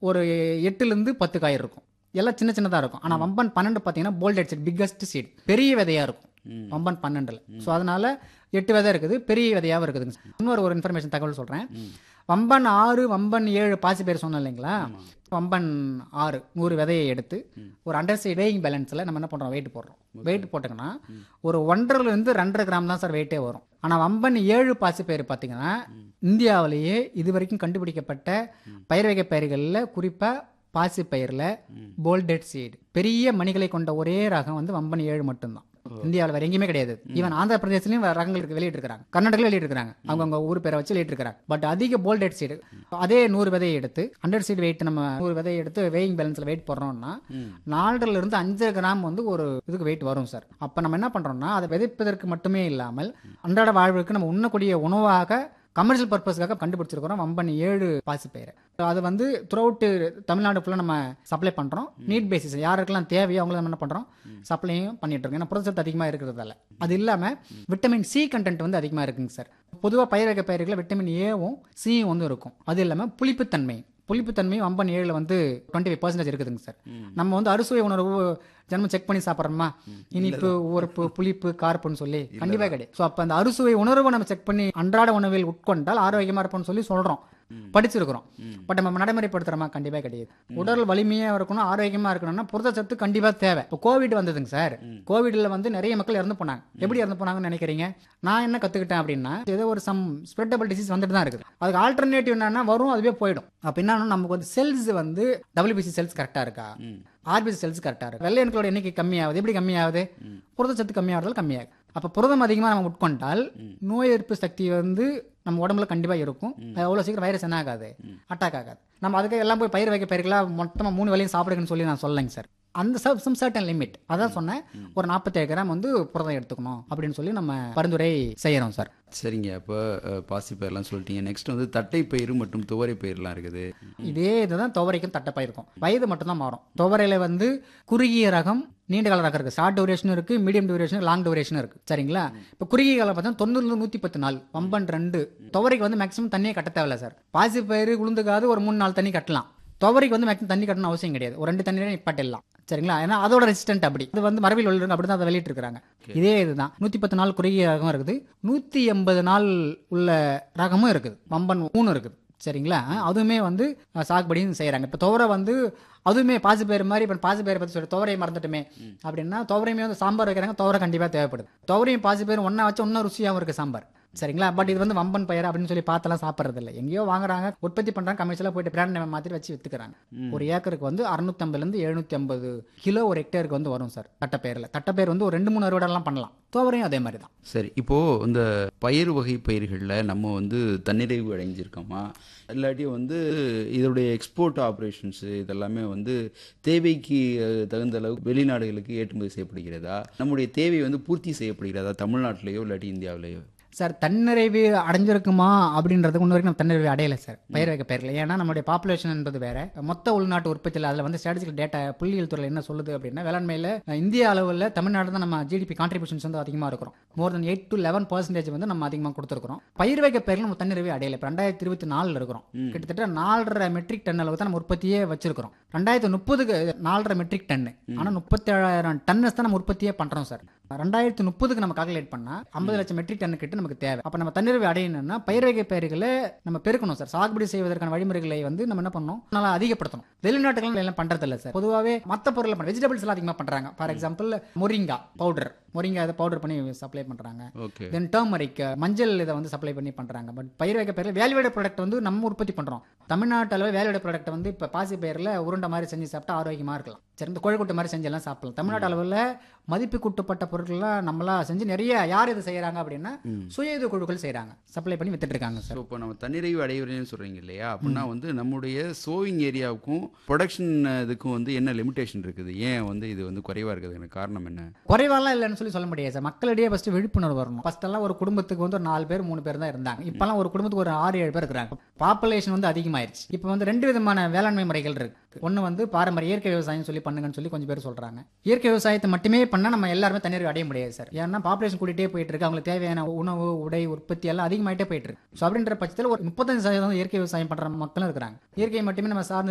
ஒரு எட்டுலேருந்து பத்து காய் இருக்கும் எல்லாம் சின்ன சின்னதாக இருக்கும் ஆனால் வம்பன் பன்னெண்டு பார்த்தீங்கன்னா போல்டட் சீட் பிக்கஸ்ட் சீட் பெரிய விதையாக இருக்கும் வம்பன் பன்னெண்டில் ஸோ அதனால எட்டு விதை இருக்குது பெரிய விதையாகவும் இருக்குதுங்க இன்னொரு ஒரு இன்ஃபர்மேஷன் தகவல் சொல்கிறேன் வம்பன் ஆறு வம்பன் ஏழு பாசி பேர் சொன்னோம் இல்லைங்களா வம்பன் ஆறு நூறு விதையை எடுத்து ஒரு அண்டர் சைட் வேயிங் பேலன்ஸில் நம்ம என்ன பண்ணுறோம் வெயிட் போடுறோம் வெயிட் போட்டோங்கன்னா ஒரு ஒன்றரைலேருந்து ரெண்டரை கிராம் தான் சார் வெயிட்டே வரும் ஆனால் வம்பன் ஏழு பாசி பயிர் பார்த்தீங்கன்னா இந்தியாவிலேயே இது வரைக்கும் கண்டுபிடிக்கப்பட்ட பயிர் வகை பயிர்களில் குறிப்பாக பாசி பயிரில் போல்டெட் சீடு பெரிய மணிகளை கொண்ட ஒரே ரகம் வந்து வம்பன் ஏழு மட்டும்தான் இந்தியாவில் வேற எங்கேயுமே கிடையாது ஈவன் ஆந்திர பிரதேசலையும் வேற ரகங்கள் இருக்கு வெளியிட்டிருக்காங்க கர்நாடகாவில் வெளியிட்டிருக்காங்க அவங்கவுங்க ஊர் பேரை வச்சு வெளியிட்டிருக்காங்க பட் அதிக போல்டெட் சீடு அதே நூறு விதையை எடுத்து ஹண்ட்ரட் சீடு வெயிட் நம்ம நூறு விதையை எடுத்து வெயிங் பேலன்ஸில் வெயிட் போடுறோம்னா நாலரை இருந்து அஞ்சு கிராம் வந்து ஒரு இதுக்கு வெயிட் வரும் சார் அப்போ நம்ம என்ன பண்ணுறோம்னா அதை விதைப்பதற்கு மட்டுமே இல்லாமல் அன்றாட வாழ்வுக்கு நம்ம உண்ணக்கூடிய உணவாக கமர்ஷியல் பர்பஸ்க்காக கண்டுபிடிச்சிருக்கிறோம் வம்பன் ஏழு பாசி பயிரை அது வந்து த்ரூஅவுட் தமிழ்நாடு ஃபுல்லாக நம்ம சப்ளை பண்ணுறோம் நீட் பேசிஸ் யாருக்கெல்லாம் தேவையோ அவங்கள நம்ம என்ன பண்ணுறோம் சப்ளையும் பண்ணிட்டு இருக்கோம் ஏன்னா புரதச்சத்து அதிகமாக இருக்கிறதால அது இல்லாமல் விட்டமின் சி கண்டென்ட் வந்து அதிகமாக இருக்குங்க சார் பொதுவாக பயிர் வகை பயிர்களில் விட்டமின் ஏவும் சியும் வந்து இருக்கும் அது இல்லாமல் புளிப்புத்தன்மை புளிப்புத்தன்மையும் வம்பன் ஏழில் வந்து டுவெண்ட்டி ஃபைவ் பர்சன்டேஜ் இருக்குதுங்க சார் நம்ம வந்து அறுசுவை உணர்வு ஜென்மம் செக் பண்ணி சாப்பிட்றோமா இனிப்பு உரப்பு புளிப்பு கார்ப்புன்னு சொல்லி கண்டிப்பாக கிடையாது ஸோ அப்போ அந்த அறுசுவை உணர்வை நம்ம செக் பண்ணி அன்றாட உணவில் உட்கொண்டால் ஆரோக்கியமாக இருப்போம்னு சொல்லி சொல்கிறோம் படிச்சிருக்கிறோம் பட் நம்ம நடைமுறைப்படுத்துறோமா கண்டிப்பாக கிடையாது உடல் வலிமையாக இருக்கணும் ஆரோக்கியமாக இருக்கணும்னா புரதச்சத்து கண்டிப்பாக தேவை இப்போ கோவிட் வந்ததுங்க சார் கோவிட்ல வந்து நிறைய மக்கள் இறந்து போனாங்க எப்படி இறந்து போனாங்கன்னு நினைக்கிறீங்க நான் என்ன கற்றுக்கிட்டேன் அப்படின்னா ஏதோ ஒரு சம் ஸ்ப்ரெட்டபிள் டிசீஸ் வந்துட்டு தான் இருக்குது அதுக்கு ஆல்டர்னேட்டிவ் என்னன்னா வரும் அதுவே போயிடும் அப்போ என்ன நமக்கு வந்து செல்ஸ் வந்து டபிள்யூபிசி செல்ஸ் கரெக்டாக இருக்கா ஆர்பிசி செல்ஸ் கரெக்டாக இருக்கு வெள்ளை அணுக்களோட எண்ணிக்கை கம்மியாகுது எப்படி கம்மியாகுது புரதச்சத்து கம்மியாகிறதால கம்மியாகுது அப்போ புரதம் அதிகமாக நம்ம உட்கொண்டால் நோய் எதிர்ப்பு சக்தி வந்து நம்ம உடம்புல கண்டிப்பாக இருக்கும் அது அவ்வளோ சீக்கிரம் வைரஸ் என்ன ஆகாது அட்டாக் ஆகாது நம்ம அதுக்கு எல்லாம் போய் பயிர் வைக்க பயிர்களாக மொத்தமாக மூணு வேலையும் சாப்பிடுங்கன்னு சொல்லி நான் சொல்லலைங்க சார் அந்த சம் சர்டன் லிமிட் அதான் சொன்னேன் ஒரு நாற்பத்தேழு கிராம் வந்து புரதம் எடுத்துக்கணும் அப்படின்னு சொல்லி நம்ம பரிந்துரை செய்யறோம் சார் சரிங்க அப்போ பாசி பயிரெலாம் சொல்லிட்டீங்க நெக்ஸ்ட் வந்து தட்டை பயிறு மற்றும் துவரை பயிரெலாம் இருக்குது இதே இதுதான் துவரைக்கும் தட்டைப்பயிருக்கும் வயது மட்டும்தான் மாறும் துவரையில வந்து குறுகிய ரகம் நீண்ட கால ரகம் இருக்கு ஷார்ட் டியூரேஷன் இருக்கு மீடியம் டியூரேஷன் லாங் டியூரேஷன் இருக்கு சரிங்களா இப்போ குறுகிய காலம் பார்த்தா தொண்ணூறுல நூற்றி பத்து நாள் வம்பன் ரெண்டு துவரைக்கு வந்து மேக்ஸிமம் தண்ணியே கட்ட தேவையில்ல சார் பாசி பயிறு உளுந்துக்காது ஒரு மூணு நாள் தண்ணி கட்டலாம் துவரைக்கு வந்து மேக்ஸிமம் தண்ணி கட்டணும் அவசியம் கிடையாது ஒரு ரெண்டு தண்ணியில நிப்பாட்டிடலாம் சரிங்களா ஏன்னா அதோட ரெசிஸ்டன்ட் அப்படி இது வந்து மரபில் உள்ளவங்க அப்படி தான் அதை வெளியிட்டு இருக்காங்க இதே இதுதான் நூற்றி பத்து நாள் குறுகிய ரகம் இருக்குது நூற்றி எண்பது நாள் உள்ள ரகமும் இருக்குது வம்பன் மூணு இருக்குது சரிங்களா அதுவுமே வந்து அஹ், சாகுபடியும் செய்கிறாங்க இப்போ துவரை வந்து அதுவுமே பாசி பயிர் மாதிரி இப்போ பாசி பயிரை பற்றி சொல்லி துவரையை மறந்துட்டுமே அப்படின்னா துவரையுமே வந்து சாம்பார் வைக்கிறாங்க துவரை கண்டிப்பாக தேவைப்படுது துவரையும் பாசி பயிரும் ஒன்றா வச்சு இன்னும் ருசியாகவும் இருக்குது சாம்பார் சரிங்களா பட் இது வந்து வம்பன் பயிர் அப்படின்னு சொல்லி பார்த்தெல்லாம் சாப்பிட்றது இல்லை எங்கேயோ வாங்குறாங்க உற்பத்தி பண்ணுறாங்க கமர்ஷியலாக போயிட்டு பிராண்ட் நேம் மாற்றி வச்சு வித்துக்கிறாங்க ஒரு ஏக்கருக்கு வந்து அறுநூத்தம்பதுலேருந்து எழுநூற்றி ஐம்பது கிலோ ஒரு ஹெக்டேருக்கு வந்து வரும் சார் தட்டைப்பயிரில் தட்டைப்பயிர் வந்து ஒரு ரெண்டு மூணு அறுவடைலாம் பண்ணலாம் துவரையும் அதே மாதிரி தான் சரி இப்போது இந்த பயிர் வகை பயிர்களில் நம்ம வந்து தன்னிறைவு அடைஞ்சிருக்கோமா இல்லாட்டி வந்து இதோடைய எக்ஸ்போர்ட் ஆப்ரேஷன்ஸு இதெல்லாமே வந்து தேவைக்கு அஹ், தகுந்த அளவுக்கு வெளிநாடுகளுக்கு ஏற்றுமதி செய்யப்படுகிறதா நம்முடைய தேவை வந்து பூர்த்தி செய்யப்படுகிறதா தமிழ்நாட்டிலேயோ இல்லாட்டி இந்தியாவிலேயோ சார் தன்னிறைவு அடைஞ்சிருக்குமா அப்படின்றதுக்கு இன்ன வரைக்கும் நம்ம தன்னிறைவு அடையலை சார் பயிர் வைக்க பயிரில் ஏன்னா நம்மளுடைய பாப்புலேஷன் என்பது வேற மொத்த உள்நாட்டு உற்பத்தியில் அதில் வந்து ஸ்டாட்டிஸ்டிக்கல் டேட்டா புள்ளியியல் துறையில் என்ன சொல்லுது அப்படின்னா வேளாண்மையில் இந்திய அளவில் தமிழ்நாடு தான் நம்ம ஜிடிபி கான்ட்ரிபியூஷன்ஸ் வந்து அதிகமாக இருக்கிறோம் more then eight to eleven percentage வந்து நம்ம அதிகமாக கொடுத்துருக்கிறோம் பயிர் வைக்க பயிரில் நம்ம தன்னிறைவு அடையலை இப்போ ரெண்டாயிரத்தி இருபத்தி நாலில் இருக்கிறோம் கிட்டத்தட்ட நாலரை மெட்ரிக் டன் அளவு தான் நம்ம உற்பத்தியே வச்சிருக்கிறோம் ரெண்டாயிரத்தி முப்பதுக்கு நாலரை மெட்ரிக் டன்னு ஆனால் முப்பத்தேழாயிரம் டன்னஸ் தான் நம்ம உற்பத்தியே பண்ணுறோம் சார் ரெண்டாயிரத்தி முப்பதுக்கு நம்ம கால்குலேட் பண்ணா ஐம்பது லட்சம் மெட்ரிக் டன் கிட்ட நமக்கு தேவை அப்போ நம்ம தன்னிறைவு அடையணும்னா பயிர் வகை பயிர்களை நம்ம பெருக்கணும் சார் சாகுபடி செய்வதற்கான வழிமுறைகளை வந்து நம்ம என்ன பண்ணணும் நல்லா அதிகப்படுத்தணும் வெளிநாட்டுகள் எல்லாம் பண்றது இல்ல சார் பொதுவாகவே மற்ற பொருளை பண்ண வெஜிடபிள்ஸ் எல்லாம் அதிகமாக பண்றாங்க for example moringa powder moringa இதை பவுடர் பண்ணி சப்ளை பண்றாங்க ஓகே தென் டர்மரிக் மஞ்சள் இதை வந்து சப்ளை பண்ணி பண்றாங்க பட் பயிர் வகை பயிரில் வேல்யூட ப்ராடக்ட் வந்து நம்ம உற்பத்தி பண்றோம் தமிழ்நாட்டு அளவில் வேல்யூட ப்ராடக்ட் வந்து இப்போ பாசி பயிரில் உருண்டை மாதிரி செஞ்சு சாப்பிட்டா ஆரோக்கியமா இருக்கலாம் சரி இந்த கொழுக்கட்டை மாதிரி செஞ்சு எல்லாம் சாப்பிடலாம் தமிழ்நாட்டு அளவில் மதிப்பு கூட்டப்பட்ட பொருட்கள்லாம் நம்மளா செஞ்சு நிறைய யார் இது செய்யறாங்க அப்படின்னா சுய இது குழுக்கள் செய்றாங்க சப்ளை பண்ணி வித்துட்டு இருக்காங்க சார் ஸோ இப்போ நம்ம தன்னிறைவு அடைவதுன்னு சொல்கிறீங்க இல்லையா அப்படின்னா வந்து நம்முடைய சோவிங் ஏரியாவுக்கும் ப்ரொடக்ஷன் இதுக்கும் வந்து என்ன லிமிடேஷன் இருக்குது ஏன் வந்து இது வந்து குறைவாக இருக்குதுன்னு காரணம் என்ன குறைவாலாம் இல்லைன்னு சொல்லி சொல்ல முடியாது சார் மக்களிடையே ஃபர்ஸ்ட் விழிப்புணர்வு வரணும் ஃபர்ஸ்ட் எல்லாம் ஒரு குடும்பத்துக்கு வந்து ஒரு நாலு பேர் மூணு பேர் தான் இருந்தாங்க இப்பெல்லாம் ஒரு குடும்பத்துக்கு ஒரு ஆறு ஏழு பேர் இருக்கிறாங்க பாப்புலேஷன் வந்து அதிகமாயிருச்சு இப்போ வந்து ரெண்டு விதமான வேளாண்மை முறைகள் இருக்கு ஒன்று வந்து பாரம்பரிய இயற்கை விவசாயம் சொல்லி பண்ணுங்கன்னு சொல்லி கொஞ்சம் பேர் சொல்றாங்க இயற்கை விவசாயத்தை மட்டுமே பண்ணா நம்ம எல்லாருமே தண்ணீர் அடைய முடியாது சார் ஏன்னா பாப்புலேஷன் கூட்டிகிட்டே போயிட்டு இருக்கு அவங்களுக்கு தேவையான உணவு உடை உற்பத்தி எல்லாம் அதிகமாயிட்டே போயிட்டு இருக்கு ஸோ அப்படின்ற பட்சத்தில் ஒரு முப்பத்தஞ்சு சதவீதம் இயற்கை விவசாயம் பண்ற மக்களும் இருக்கிறாங்க இயற்கையை மட்டுமே நம்ம சார்ந்து